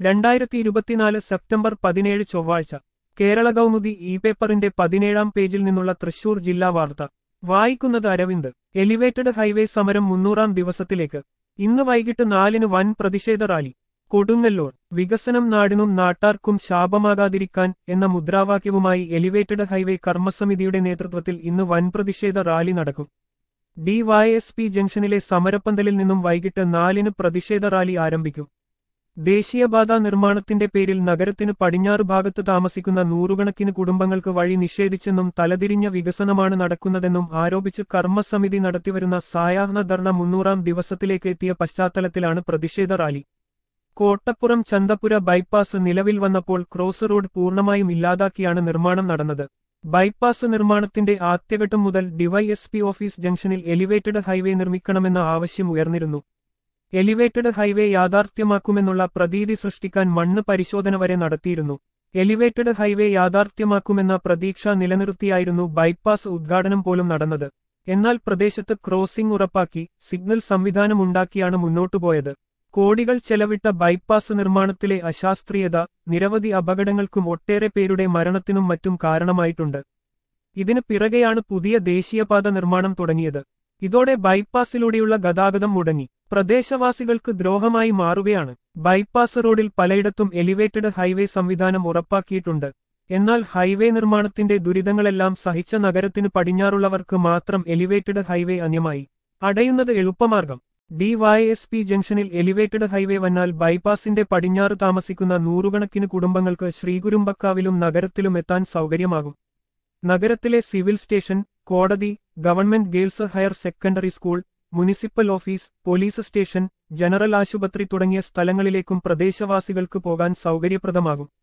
രണ്ടായിരത്തി ഇരുപത്തിനാല് സെപ്റ്റംബർ പതിനേഴ് ചൊവ്വാഴ്ച കേരള കൗമുദി ഇ പേപ്പറിന്റെ പതിനേഴാം പേജിൽ നിന്നുള്ള തൃശൂർ ജില്ലാ വാർത്ത വായിക്കുന്നത് അരവിന്ദ് എലിവേറ്റഡ് ഹൈവേ സമരം മുന്നൂറാം ദിവസത്തിലേക്ക് ഇന്ന് വൈകിട്ട് നാലിന് വൻ പ്രതിഷേധ റാലി കൊടുങ്ങല്ലൂർ വികസനം നാടിനും നാട്ടാർക്കും ശാപമാകാതിരിക്കാൻ എന്ന മുദ്രാവാക്യവുമായി എലിവേറ്റഡ് ഹൈവേ കർമ്മസമിതിയുടെ നേതൃത്വത്തിൽ ഇന്ന് വൻ പ്രതിഷേധ റാലി നടക്കും ഡിവൈഎസ്പി ജംഗ്ഷനിലെ സമരപ്പന്തലിൽ നിന്നും വൈകിട്ട് നാലിന് പ്രതിഷേധ റാലി ആരംഭിക്കും ദേശീയപാത നിർമ്മാണത്തിന്റെ പേരിൽ നഗരത്തിന് പടിഞ്ഞാറ് ഭാഗത്ത് താമസിക്കുന്ന നൂറുകണക്കിന് കുടുംബങ്ങൾക്ക് വഴി നിഷേധിച്ചെന്നും തലതിരിഞ്ഞ വികസനമാണ് നടക്കുന്നതെന്നും ആരോപിച്ച് കർമ്മസമിതി നടത്തിവരുന്ന സായാഹ്ന ധർണ മുന്നൂറാം ദിവസത്തിലേക്ക് എത്തിയ പശ്ചാത്തലത്തിലാണ് പ്രതിഷേധ റാലി കോട്ടപ്പുറം ചന്തപുര ബൈപ്പാസ് നിലവിൽ വന്നപ്പോൾ ക്രോസ് റോഡ് പൂർണ്ണമായും ഇല്ലാതാക്കിയാണ് നിർമ്മാണം നടന്നത് ബൈപ്പാസ് നിർമ്മാണത്തിന്റെ ആദ്യഘട്ടം മുതൽ ഡിവൈഎസ്പി ഓഫീസ് ജംഗ്ഷനിൽ എലിവേറ്റഡ് ഹൈവേ നിർമ്മിക്കണമെന്ന ആവശ്യം ഉയർന്നിരുന്നു എലിവേറ്റഡ് ഹൈവേ യാഥാർത്ഥ്യമാക്കുമെന്നുള്ള പ്രതീതി സൃഷ്ടിക്കാൻ മണ്ണ് പരിശോധന വരെ നടത്തിയിരുന്നു എലിവേറ്റഡ് ഹൈവേ യാഥാർത്ഥ്യമാക്കുമെന്ന പ്രതീക്ഷ നിലനിർത്തിയായിരുന്നു ബൈപ്പാസ് ഉദ്ഘാടനം പോലും നടന്നത് എന്നാൽ പ്രദേശത്ത് ക്രോസിംഗ് ഉറപ്പാക്കി സിഗ്നൽ സംവിധാനം ഉണ്ടാക്കിയാണ് മുന്നോട്ടുപോയത് കോടികൾ ചെലവിട്ട ബൈപ്പാസ് നിർമ്മാണത്തിലെ അശാസ്ത്രീയത നിരവധി അപകടങ്ങൾക്കും ഒട്ടേറെ പേരുടെ മരണത്തിനും മറ്റും കാരണമായിട്ടുണ്ട് ഇതിന് പിറകെയാണ് പുതിയ ദേശീയപാത നിർമ്മാണം തുടങ്ങിയത് ഇതോടെ ബൈപ്പാസിലൂടെയുള്ള ഗതാഗതം മുടങ്ങി പ്രദേശവാസികൾക്ക് ദ്രോഹമായി മാറുകയാണ് ബൈപ്പാസ് റോഡിൽ പലയിടത്തും എലിവേറ്റഡ് ഹൈവേ സംവിധാനം ഉറപ്പാക്കിയിട്ടുണ്ട് എന്നാൽ ഹൈവേ നിർമ്മാണത്തിന്റെ ദുരിതങ്ങളെല്ലാം സഹിച്ച നഗരത്തിന് പടിഞ്ഞാറുള്ളവർക്ക് മാത്രം എലിവേറ്റഡ് ഹൈവേ അന്യമായി അടയുന്നത് എളുപ്പമാർഗം ഡിവൈഎസ്പി ജംഗ്ഷനിൽ എലിവേറ്റഡ് ഹൈവേ വന്നാൽ ബൈപ്പാസിന്റെ പടിഞ്ഞാറ് താമസിക്കുന്ന നൂറുകണക്കിന് കുടുംബങ്ങൾക്ക് ശ്രീകുരുമ്പക്കാവിലും നഗരത്തിലും എത്താൻ സൗകര്യമാകും നഗരത്തിലെ സിവിൽ സ്റ്റേഷൻ കോടതി government girls higher secondary school municipal office police station general ആശുപത്രി തുടങ്ങിയ സ്ഥലങ്ങളിലേക്കും പ്രദേശവാസികൾക്ക് പോകാൻ സൗകര്യപ്രദമാകും